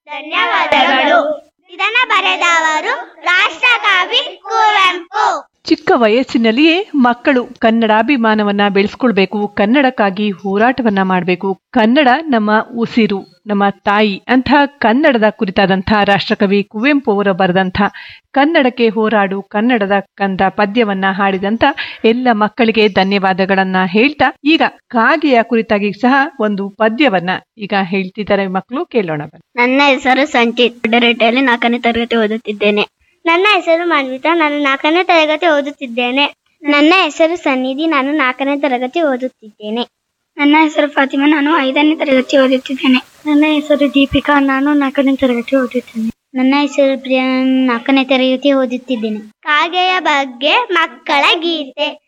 ಧನ್ಯವಾದಗಳು ಇದನ್ನ ಬರೆದವರು ರಾಷ್ಟ್ರಕವಿ ಕುವೆಂಪು ಚಿಕ್ಕ ವಯಸ್ಸಿನಲ್ಲಿಯೇ ಮಕ್ಕಳು ಕನ್ನಡಾಭಿಮಾನವನ್ನ ಬೆಳೆಸ್ಕೊಳ್ಬೇಕು ಕನ್ನಡಕ್ಕಾಗಿ ಹೋರಾಟವನ್ನ ಮಾಡಬೇಕು ಕನ್ನಡ ನಮ್ಮ ಉಸಿರು ನಮ್ಮ ತಾಯಿ ಅಂತ ಕನ್ನಡದ ಕುರಿತಾದಂಥ ರಾಷ್ಟ್ರಕವಿ ಕುವೆಂಪು ಅವರು ಬರೆದಂಥ ಕನ್ನಡಕ್ಕೆ ಹೋರಾಡು ಕನ್ನಡದ ಕಂದ ಪದ್ಯವನ್ನ ಹಾಡಿದಂತ ಎಲ್ಲ ಮಕ್ಕಳಿಗೆ ಧನ್ಯವಾದಗಳನ್ನ ಹೇಳ್ತಾ ಈಗ ಕಾಗೆಯ ಕುರಿತಾಗಿ ಸಹ ಒಂದು ಪದ್ಯವನ್ನ ಈಗ ಹೇಳ್ತಿದ್ದಾರೆ ಮಕ್ಕಳು ಕೇಳೋಣ ಬನ್ನಿ. ನನ್ನ ಹೆಸರು ಸಂಚಿತ್ ರೆಡ್ಡಿಯಲ್ಲಿ ನಾಲ್ಕನೇ ತರಗತಿ ಓದುತ್ತಿದ್ದೇನೆ ನನ್ನ ಹೆಸರು ಮಾನ್ವಿತಾ ನಾನು ನಾಲ್ಕನೇ ತರಗತಿ ಓದುತ್ತಿದ್ದೇನೆ ನನ್ನ ಹೆಸರು ಸನ್ನಿಧಿ ನಾನು ನಾಲ್ಕನೇ ತರಗತಿ ಓದುತ್ತಿದ್ದೇನೆ ನನ್ನ ಹೆಸರು ಫಾತಿಮಾ ನಾನು ಐದನೇ ತರಗತಿ ಓದುತ್ತಿದ್ದೇನೆ ನನ್ನ ಹೆಸರು ದೀಪಿಕಾ ನಾನು ನಾಲ್ಕನೇ ತರಗತಿ ಓದುತ್ತೇನೆ ನನ್ನ ಹೆಸರು ಪ್ರಿಯಾ ನಾನು ನಾಲ್ಕನೇ ತರಗತಿ ಓದುತ್ತಿದ್ದೇನೆ ಕಾಗೆಯ ಬಗ್ಗೆ ಮಕ್ಕಳ ಗೀತೆ